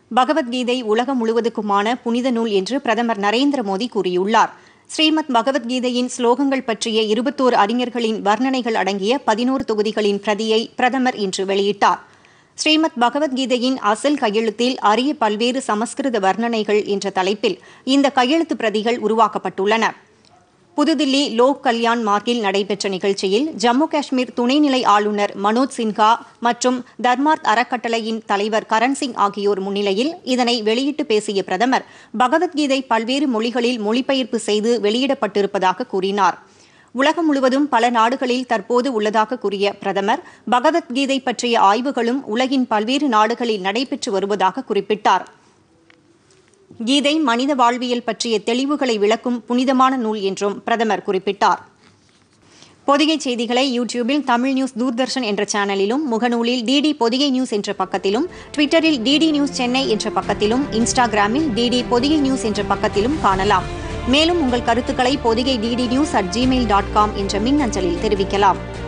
பகவத்கீதை உலகம் முழுவதுக்குமான புனித நூல் என்று பிரதமர் நரேந்திர மோடி கூறியுள்ளார் ஸ்ரீமத் பகவத்கீதையின் ஸ்லோகங்கள் பற்றிய இருபத்தோரு அறிஞர்களின் வர்ணனைகள் அடங்கிய பதினோரு தொகுதிகளின் பிரதியை பிரதமர் இன்று வெளியிட்டார் ஸ்ரீமத் பகவத்கீதையின் அசல் கையெழுத்தில் அரிய பல்வேறு சமஸ்கிருத வர்ணனைகள் என்ற தலைப்பில் இந்த கையெழுத்து பிரதிகள் உருவாக்கப்பட்டுள்ளன புதுதில்லி லோக் கல்யாண் மார்க்கில் நடைபெற்ற நிகழ்ச்சியில் ஜம்மு காஷ்மீர் துணைநிலை ஆளுநர் மனோஜ் சின்ஹா மற்றும் தர்மார்த் அறக்கட்டளையின் தலைவர் கரண் சிங் ஆகியோர் முன்னிலையில் இதனை வெளியிட்டு பேசிய பிரதமர் பகவத்கீதை பல்வேறு மொழிகளில் மொழிபெயர்ப்பு செய்து வெளியிடப்பட்டிருப்பதாக கூறினார் உலகம் முழுவதும் பல நாடுகளில் தற்போது உள்ளதாக கூறிய பிரதமர் பகவத்கீதை பற்றிய ஆய்வுகளும் உலகின் பல்வேறு நாடுகளில் நடைபெற்று வருவதாக குறிப்பிட்டார் கீதை மனித வாழ்வியல் பற்றிய தெளிவுகளை விளக்கும் புனிதமான நூல் என்றும் பிரதமர் குறிப்பிட்டார் பொதிகை செய்திகளை யூடியூபில் தமிழ் நியூஸ் தூர்தர்ஷன் என்ற சேனலிலும் முகநூலில் டிடி பொதிகை நியூஸ் என்ற பக்கத்திலும் ட்விட்டரில் டிடி நியூஸ் சென்னை என்ற பக்கத்திலும் இன்ஸ்டாகிராமில் டிடி பொதிகை நியூஸ் என்ற பக்கத்திலும் காணலாம் மேலும் உங்கள் கருத்துக்களை Podhigai DD news at Gmail dot com என்ற மின்னஞ்சலில் தெரிவிக்கலாம்